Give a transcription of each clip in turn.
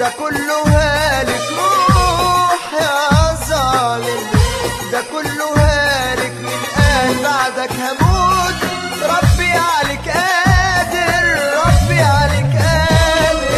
ده كله هالك روح يا ظالم ده كله هالك من قال بعدك هموت ربي عليك قادر ربي عليك قادر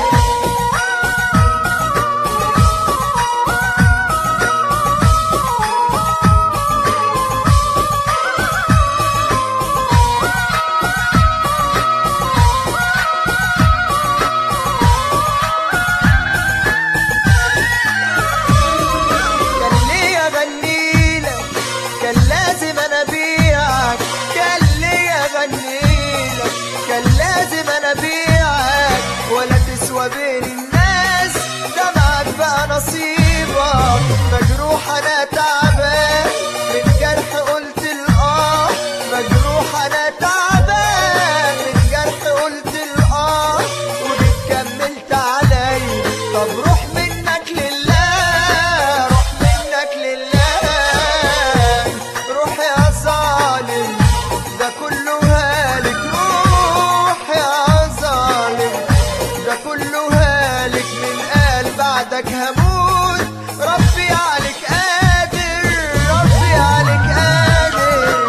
كان ليه اغني لك كان لازم انا ابيعك كان ليه اغني لك كان لازم انا ابيعك ولا تسوى بين الناس دمعك بقى نصيبك مجروح انا تعبان من جرح قلت الاه مجروح انا تعبان من جرح قلت الاه وجيت كملت علي طب روح منك لله روح منك لله روح يا ظالم ده كله هالك روح يا ظالم ده كله هالك من قال بعدك هموت ربي عليك قادر ربي عليك قادر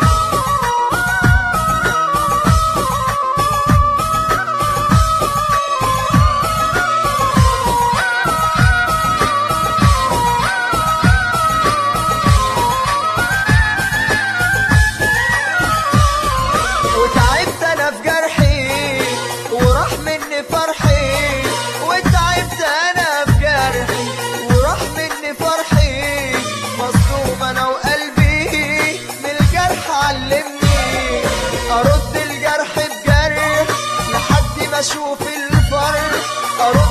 وتعبت انا في جرحي وراح مني فرحي وتعبت انا في جرحي وراح مني فرحي مصدوم انا وقلبي من الجرح علمني ارد الجرح بجرح لحد ما اشوف الفرق ارد